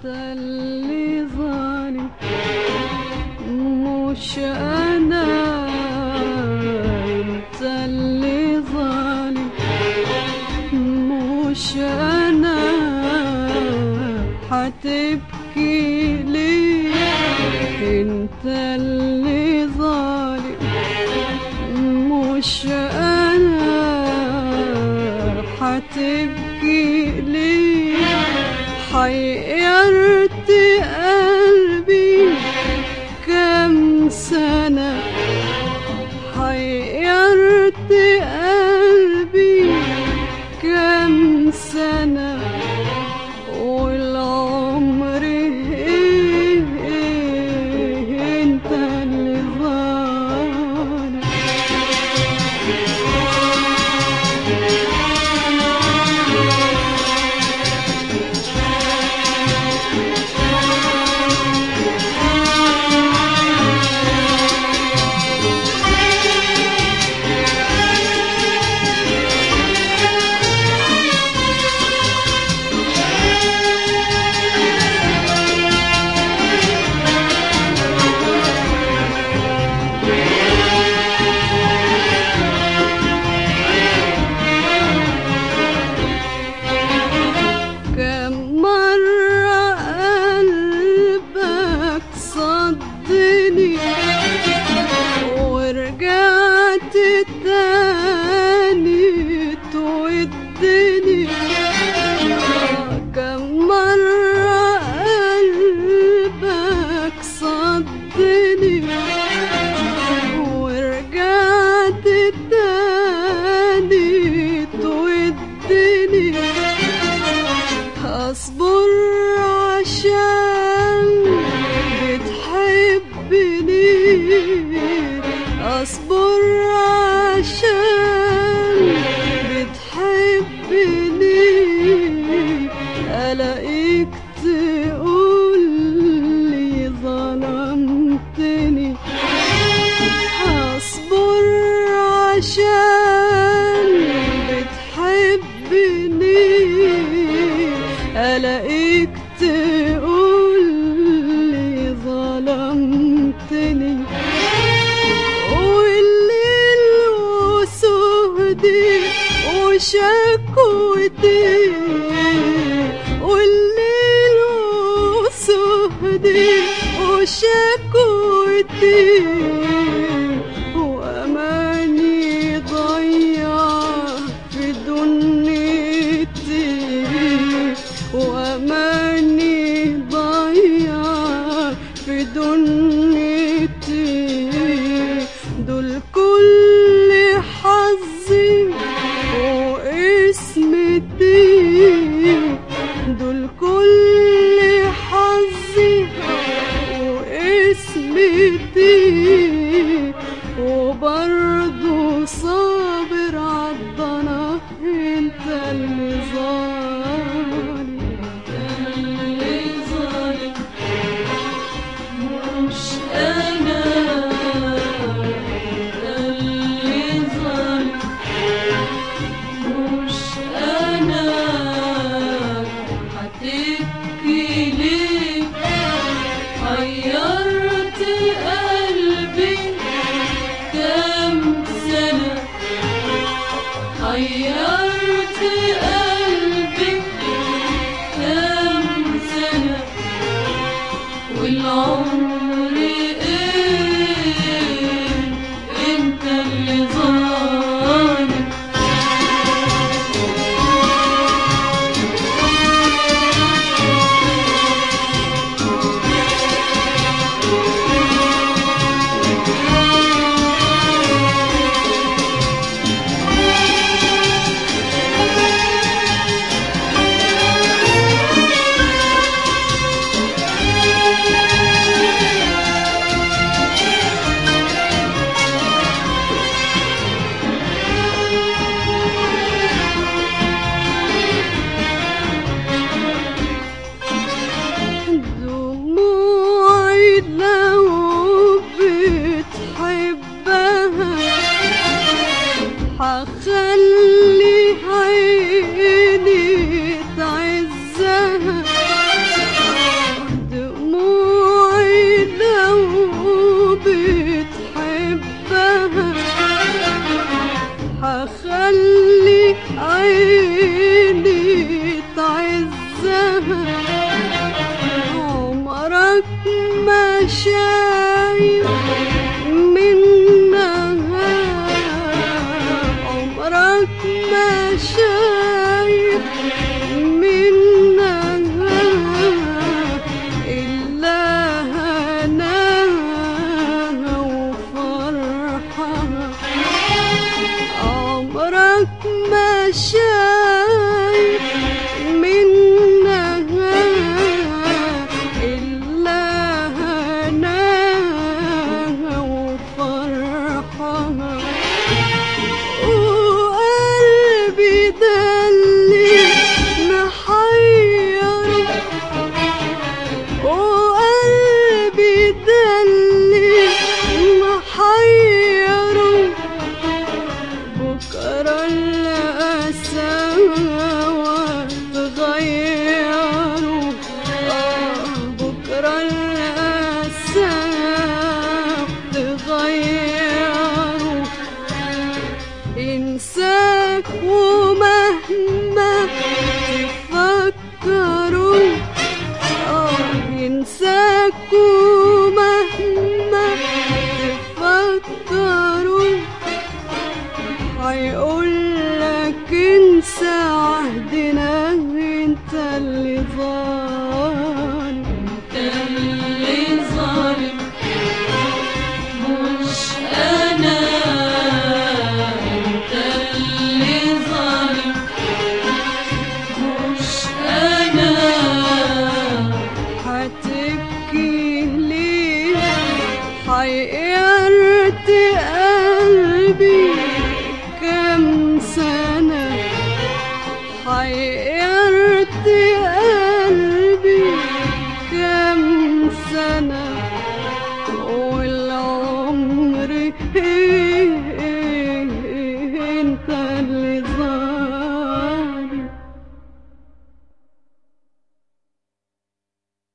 اللي ظالم مش انا انت اللي ظالم مش انا هتبكي ليه انت اللي ظالم مش انا هتبكي ليه حيرت قلبي كم سنة حيرت قلبي كم سنة والعمر إيه إيه انت اللي ظالم كم مرة قلبك صدني ورجعت تاني تودني كم مرة قلبك صدني ورجعت تاني تودني اصبر عشان بتحبني اصبر عشان بتحبني الاقيك تقول لي ظلمتني اصبر عشان بتحبني الاقيك تقول لي ظلمتني والليل وسهدي وشكوتي والليل وسهدي وشكوتي وأماني ضيع في دنيتي وأماني ضيع في دنيتي دول كل حظي واسمتي دول كل حظي واسمتي وبرضه صابر عالضنا انت اللي ظالم انت اللي ظالم مش انا انت اللي ظالم مش انا هتبكي ليه حيرت قلبي كم سنة حيرت قلبي كم سنة والعمر ايه انت اللي ظالم انساك ومهما تفكروا هيقولك انسى عهدنا انت اللي ظالم انت اللي ظالم مش انا انت اللي ظالم مش انا هتبكي ليه حيرت قلبي